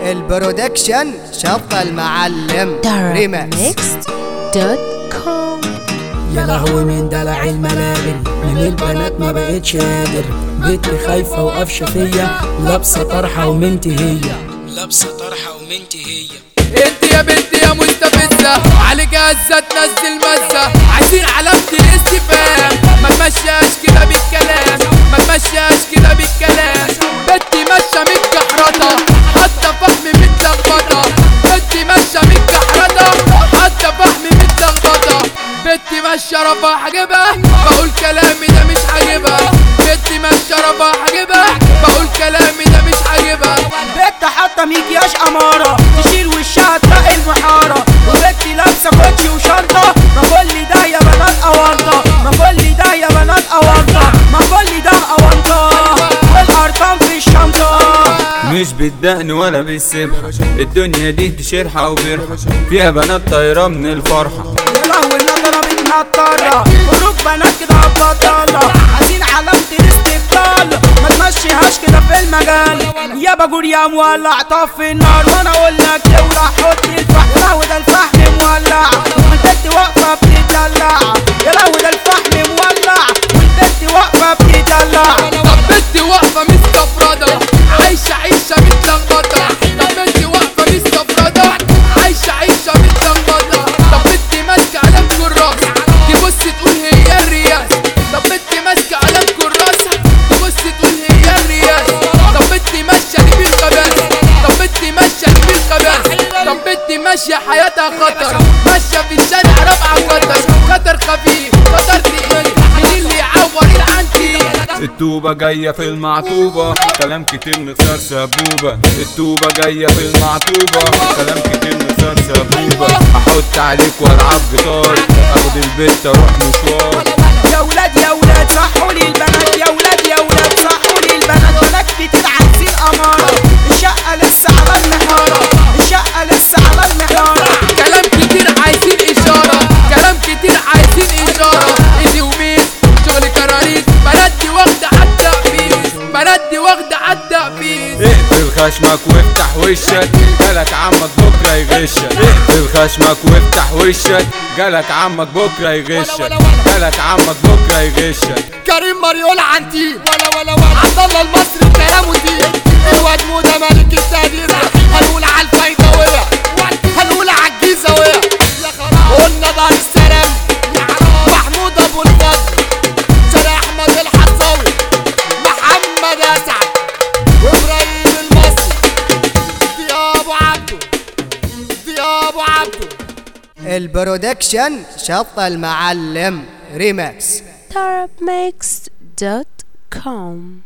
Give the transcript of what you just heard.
البرودكشن شط المعلم ريمكس darabmixed.com يا لهوي من دلع الملابل من البنات ما بقتش قادر بنتي خايفة وقفشة فيا لابسة طرحة ومنتي هي لابسة طرحة ومنتي هي انت يا بنتي يا مستفزة عليك هزة تنزل مزة عايزين علامة الاستفهام ما تمشيهاش كده بالكلام ما تمشيهاش كده بالكلام بنتي ماشية متكحرطة حتى فحم متلخبطة بنتي ماشية متكحرطة حتى فحم متلخبطة بنتي ماشية رفع حاجبها بقول كلامي ده مش عاجبها بنتي ماشية رفع حاجبها بقول كلامي ده مش عاجبها بنت حاطه مكياج اماره تشيل وشها تلاقي المحاره وبنتي لابسه كوتشي وشنطه ما كل ده يا بنات اونطه ما كل ده يا بنات اونطه ما كل ده اونطه والارقام في الشنطه مش بالدقن ولا بالسبحة الدنيا دي تشرحة وبرحة فيها بنات طايرة من الفرحة يا لهوي النظرة بتنطرة خروج بنات كده بطالة عايزين علامة الاستقلال ما تمشيهاش كده في المجال يا بجور يا مولع طفي النار وانا اقول لك تولع حط الفحم يا لهوي ده الفحم مولع والبنت واقفة بتدلع يا لهوي ده الفحم مولع والبنت واقفة بتدلع طب بنتي واقفة مستفردة عايشة عيشة متلخبطة طب بنتي واقفة مستفردة عايشة عيشة متلخبطة طب بنتي ماسكة علم كراسة تبص تقول هي الرياس طب بنتي ماسكة علم كراسة تبص تقول هي الرياس طب بنتي ماشية دي بالخباثة طب بنتي ماشية دي بالخباثة طب بنتي ماشية حياتها خطر ماشية في الشارع رابعة خطر خطر خفيف خطر تقيل مين اللي يعور العنتي التوبة جاية في المعطوبة كلام كتير مكسر سبوبة التوبة جاية في المعطوبة كلام كتير مكسر سبوبة احط عليك والعب جيتار اخد البيت اروح مشوار يا ولاد يا ولاد صحوا لي البنات يا ولاد يا ولاد صحوا لي البنات بنات كتير عايزين اماره الشقه لسه على المحاره الشقه لسه على المحاره كلام كتير عايزين اشاره كلام كتير عايزين اشاره ايدي ومين شغل كراريس بنات دي واخده على التقفيز بنات دي واخده على التقفيز اقفل خشمك وافتح وشك جالك عمك بكرة يغشك اقفل خشمك وافتح وشك جالك عمك بكرة يغشك جالك عمك بكرة يغشك كريم ماريولا عنتي ولا ولا ولا عبد الله المصري كلامه تقيل الواد موده ملك التقدير هنقول على الفيضاويه هنقول على الجيزاويه قلنا دار السلام محمود ابو الفضل شارع احمد الحصاوي محمد اسعد وابراهيم المصري دي ابو عبده دي ابو عبده البرودكشن شط المعلم ريمكس darabmixed.com